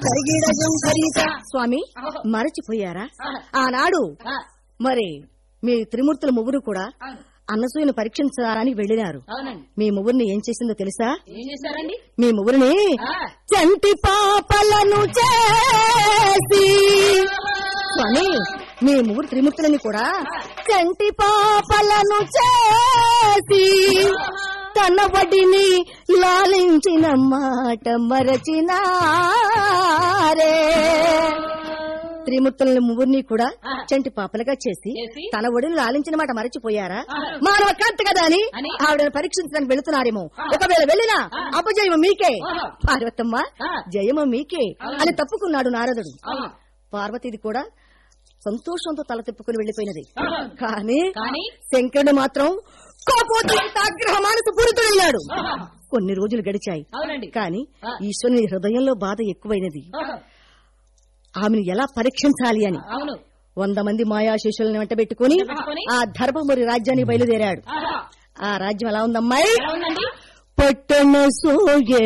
తరిగిడజం హరిత స్వామి ఆహా. మరచిపోయారా ఆహా. ఆనాడు ఆ, మరి మీ త్రిమూర్తుల ముగ్గురు కూడా అవును అన్నసూయను పరీక్షించడానికి వెళ్ళినారు అవునండి మీ ముగ్గురిని ఏం చేసిందో తెలుసా ఏం చేశారండి మీ ముగ్గురిని ఆ, చంటి పాపలను చేసి స్వామి మీ ముగ్గురు త్రిమూర్తులని కూడా చంటి పాపలను చేసి తన వడిని లాలించిన మాట మరచినారే త్రిమూర్తులని ముగ్గురిని కూడా ఆహా. చంటి పాపలుగా చేసి చేసి? తన ఒడిని లాలించిన మాట మరచిపోయారా ఆహా. మానవ కాంత కదా అని అని? ఆవిడను పరీక్షించడానికి వెళుతున్నారేమో ఆహా. ఒకవేళ వెళ్ళినా ఆహా. అపజయము మీకే ఆహా. పార్వతమ్మ ఆహా. జయము మీకే అవును. అని తప్పుకున్నాడు నారదుడు అవును పార్వతిది కూడా సంతోషంతో తల తిప్పుకుని వెళ్లిపోయినది ఆహా. కానీ కానీ శంకరుడు మాత్రం కోపోద్రిక్తాగ్రహ మానసు పూరితుడయ్యాడు ఆహా. కొన్ని రోజులు గడిచాయి అవునండి కానీ ఆ. ఈశ్వరుని హృదయంలో బాధ ఎక్కువైనది ఆహా. ఆమెను ఎలా పరీక్షించాలి అని అవును వంద మంది మాయా శిష్యులను వెంటబెట్టుకుని పెట్టుకొని? ఆ ధర్మపురి రాజ్యానికి బయలుదేరాడు ఆహా. ఆ రాజ్యం ఎలా ఉందమ్మాయి ఎలా ఉందండి పట్టణ సోయ